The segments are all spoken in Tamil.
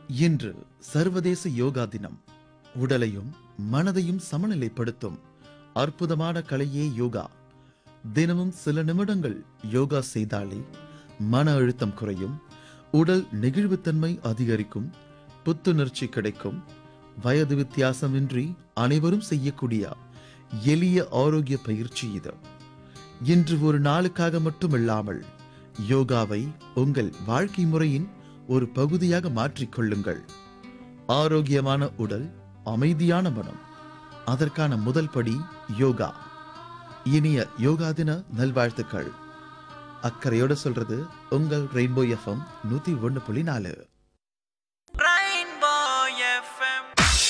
இன்று சர்வதேச யோகா தினம் உடலையும் மனதையும் சமநிலைப்படுத்தும் அற்புதமான கலையே யோகா தினமும் சில நிமிடங்கள் யோகா செய்தாலே மன அழுத்தம் குறையும் உடல் நெகிழ்வுத்தன்மை அதிகரிக்கும் புத்துணர்ச்சி கிடைக்கும் வயது வித்தியாசமின்றி அனைவரும் செய்யக்கூடிய எளிய ஆரோக்கிய பயிற்சி இது இன்று ஒரு நாளுக்காக மட்டுமில்லாமல் யோகாவை உங்கள் வாழ்க்கை முறையின் ஒரு பகுதியாக மாற்றிக்கொள்ளுங்கள் ஆரோக்கியமான உடல் அமைதியான மனம் அதற்கான முதல் படி யோகா இனிய யோகா தின நல்வாழ்த்துக்கள் அக்கறையோட சொல்றது உங்கள் ரெயின்போ எஃப்எம் நூத்தி ஒண்ணு புள்ளி நாலு Rainbow FM.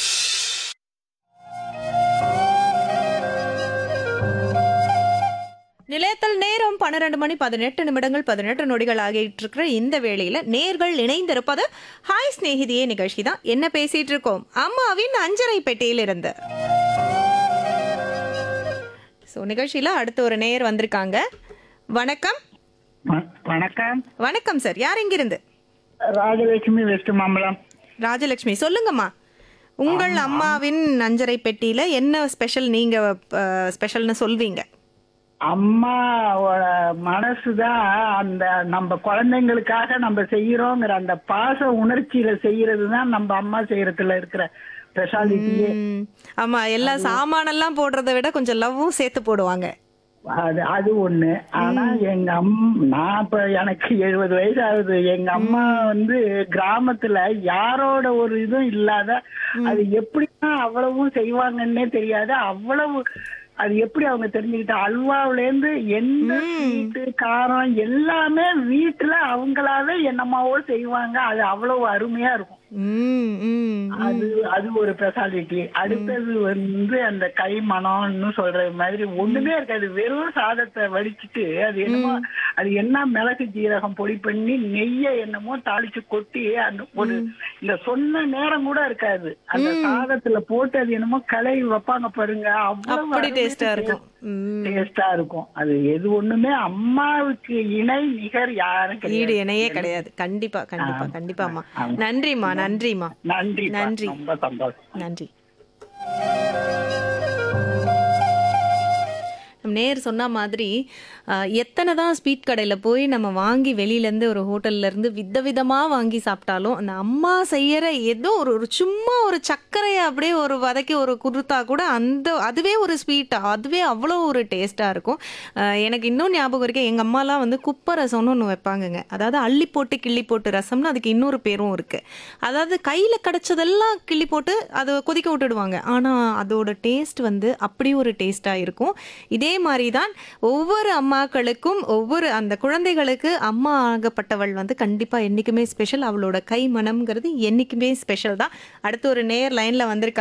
நிலையத்தில் நேரம் பன்னிரண்டு மணி பதினெட்டு நிமிடங்கள் பதினெட்டு நொடிகள் ஆகிட்டு இருக்கிற இந்த வேளையில நேர்கள் இணைந்திருப்பது ஹாய் சிநேகிதியே நிகழ்ச்சி தான் என்ன பேசிட்டு இருக்கோம் அம்மாவின் அஞ்சரை பெட்டியில் இருந்து ஸோ நிகழ்ச்சியில அடுத்து ஒரு நேயர் வந்திருக்காங்க வணக்கம் வ- வணக்கம் வணக்கம் சார் யார் இங்கிருந்து ராஜலட்சுமி வெஸ்ட் மாம்பலம் ராஜலட்சுமி சொல்லுங்கம்மா உங்கள் அம்மாவின் அஞ்சரை பெட்டியில என்ன ஸ்பெஷல் நீங்க அஹ், ஸ்பெஷல்னு சொல்வீங்க அம்மாவோட மனசுதான் அந்த நம்ம குழந்தைங்களுக்காக நம்ம செய்யறோங்கிற அந்த பாச உணர்ச்சியில செய்யறது தான் நம்ம அம்மா செய்யறதுல இருக்கிற ஸ்பெஷாலிட்டியே ம், ஆமா எல்லா சாமானெல்லாம் போடுறதை விட கொஞ்சம் லவ்வும் சேர்த்து போடுவாங்க அது அது ஒண்ணு ஆனா எங்க அம் நான் இப்ப எனக்கு எழுபது வயசு ஆகுது எங்க அம்மா வந்து கிராமத்துல யாரோட ஒரு இதுவும் இல்லாத அது எப்படிதான் அவ்வளவும் செய்வாங்கன்னே தெரியாது அவ்வளவு அது எப்படி அவங்க தெரிஞ்சுக்கிட்ட அல்வாவுல இருந்து எந்த ஸ்வீட்டு காரம் எல்லாமே வீட்டுல அவங்களாவே என்னமாவோ செய்வாங்க அது அவ்வளவு அருமையா இருக்கும் ம், ம், அது அது ஒரு ஸ்பெஷாலிட்டி அடுத்தது வந்து அந்த கை மனம்னு சொல்ற மாதிரி ஒண்ணுமே இருக்காது வெறும் சாதத்தை வடிச்சிட்டு அது என்னமோ அது என்ன மிளகு ஜீரகம் பொடி பண்ணி நெய்ய என்னமோ தாளிச்சு கொட்டி அந்த ஒரு இந்த சொன்ன நேரம் கூட இருக்காது அந்த சாதத்துல போட்டு அது என்னமோ கலை வைப்பாங்க பாருங்க அப்படி டேஸ்டா இருக்கும் ம், டேஸ்டா இருக்கும் அது எது ஒண்ணுமே அம்மாவுக்கு இணை நிகர் யாரும் ஈடு கிடையாது இணையே கிடையாது கண்டிப்பா கண்டிப்பா ஆமா, கண்டிப்பாம்மா ஆமா. நன்றிம்மா நன்றிம்மா நன்றி நன்றி. ரொம்ப சந்தோஷம் நன்றி நம்ம நேர் சொன்ன மாதிரி ஆஹ், எத்தனை தான் ஸ்வீட் கடையில் போய் நம்ம வாங்கி வெளியிலேருந்து ஒரு ஹோட்டல்ல இருந்து விதவிதமாக வாங்கி சாப்பிட்டாலும் அந்த அம்மா செய்யற ஏதோ ஒரு ஒரு சும்மா ஒரு சர்க்கரையை அப்படியே ஒரு வதக்கி ஒரு குடுத்தா கூட அந்த அதுவே ஒரு ஸ்வீட் அதுவே அவ்வளோ ஒரு டேஸ்ட்டாக இருக்கும் ஆஹ், எனக்கு இன்னும் ஞாபகம் இருக்கு எங்கள் அம்மாலாம் வந்து குப்பை ரசம்னு ஒன்று வைப்பாங்கங்க அதாவது அள்ளி போட்டு கிள்ளி போட்டு ரசம்னு அதுக்கு இன்னொரு பேரும் இருக்கு அதாவது கையில் கிடைச்சதெல்லாம் கிள்ளி போட்டு அதை கொதிக்க விட்டுடுவாங்க ஆனால் அதோட டேஸ்ட் வந்து அப்படி ஒரு டேஸ்ட்டாக இருக்கும் இதே மாதிரி தான் ஒவ்வொரு அம்மாக்களுக்கும் ஒவ்வொரு அந்த குழந்தைகளுக்கு அம்மா ஆகப்பட்டவள் வந்து கண்டிப்பாக என்றைக்குமே ஸ்பெஷல் அவளோட கை மனம்ங்கிறது என்றைக்குமே ஸ்பெஷல் தான் அடுத்து ஒரு நேர் லைனில் வந்திருக்காங்க